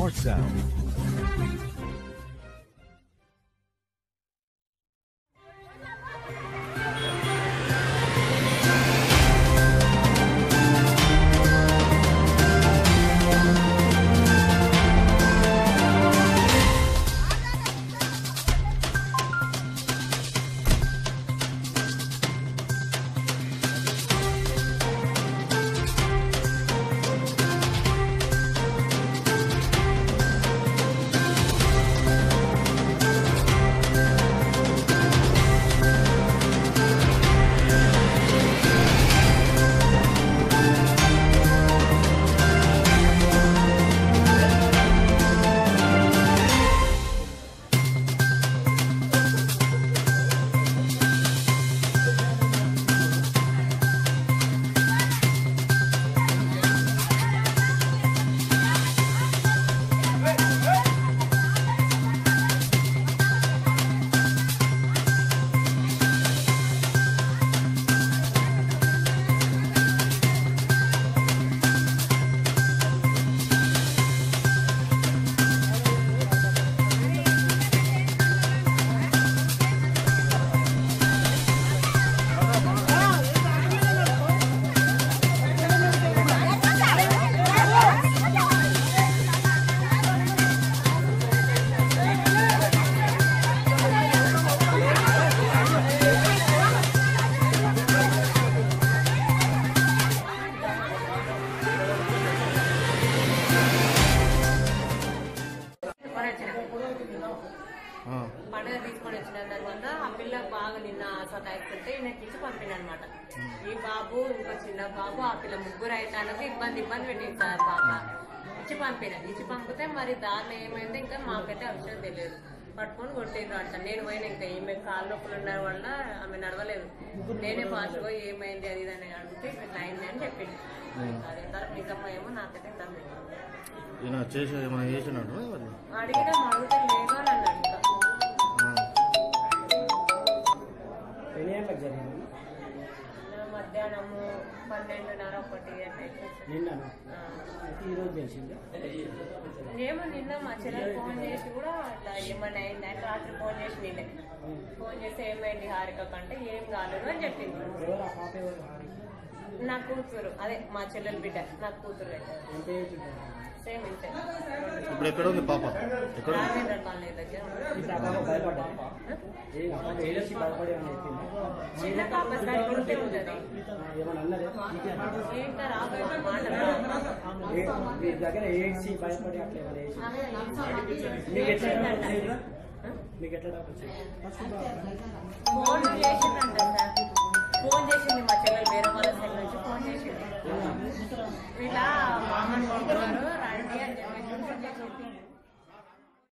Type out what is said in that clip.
more sound. తీసుకొని వచ్చిన పండుగ తీసుకొని వచ్చిన తర్వాత ఆ పిల్ల బాగా నిన్న సతాయిస్తుంటే ఈయనకి ఇచ్చి పంపిన అనమాట ఈ బాబు ఇంకో చిన్న బాబు ఆ పిల్ల ముగ్గురు అయితే ఇబ్బంది ఇబ్బంది పెట్టింది సార్ పాప ఇచ్చి పంపిన ఇచ్చి పంపితే మరి దారిలో ఏమైంది ఇంకా మాకైతే ఆ విషయం తెలియదు పట్టుకొని కొట్టేది అంట నేను పోయిన ఇంకా ఈమె కాళ్ళ నొప్పులు ఉండడం వల్ల ఆమె నడవలేదు నేనే ఫాస్ట్ పోయి ఏమైంది అది ఇది అని అడిగితే ఇట్లా అయింది అని చెప్పింది అదే తర్వాత నిజమో ఏమో నాకైతే ఇంత ఈయన చేసి ఏమైనా చేసినట్టు వాళ్ళు అడిగిన అడిగితే లేదు అని అన్నాడు ఇంకా ఎన్ని గంటలకు జరిగింది నిన్న మధ్యాహ్నము పన్నెండున్నర ఒకటి అట్లా అయిపోయింది. నిన్నను ఆ. అయితే ఈరోజు తెలిసింది ఏమో నిన్న మా చెల్లెలు ఫోన్ చేసి కూడా అట్లా ఏమన్నా అయిందని రాత్రి ఫోన్ చేసి నిన్నే ఫోన్ చేసి ఏమైంది హారిక కంటే ఏం కాలేదు అని చెప్పింది ఎవరు ఆ పాప ఎవరు హారి నా కూతురు అదే మా చెల్లెలు బిడ్డ నా కూతురు పెట్టారు ఎంత ఏజ్ ఉంటుంది? సేమ్ ఇంతే ఇప్పుడు ఎక్కడ ఉంది పాప ఎక్కడ ఉంది? రాజేంద్ర కాలనీ దగ్గర ఉంది. ఇప్పుడు ఆ పాప భయపడ్డా ఏ ఆ పాప ఏడొచ్చి భయపడి ఏమైనా చెప్పింది చిన్న పాప సరి ఉంటే ఉంటది ఏమన్నా అన్నదే ఏంటో రాబోయే మాట రాదు. ఏ- మీ దగ్గర ఏడ్చి భయపడి అట్లా ఏమైనా చేసి ఆమె మీకు ఎట్లా డౌట్ ఏంటంటే, వచ్చింది ఆ? మీకు ఎట్లా డౌట్ వచ్చింది ఫోన్ చేసిందంట సార్ ఫోన్ చేసింది మా చెల్లెలు వేరే వాళ్ళ సెల్ నుంచి ఫోన్ చేసింది ఇలా మామని పంపుతున్నారు రండి అని చెప్పి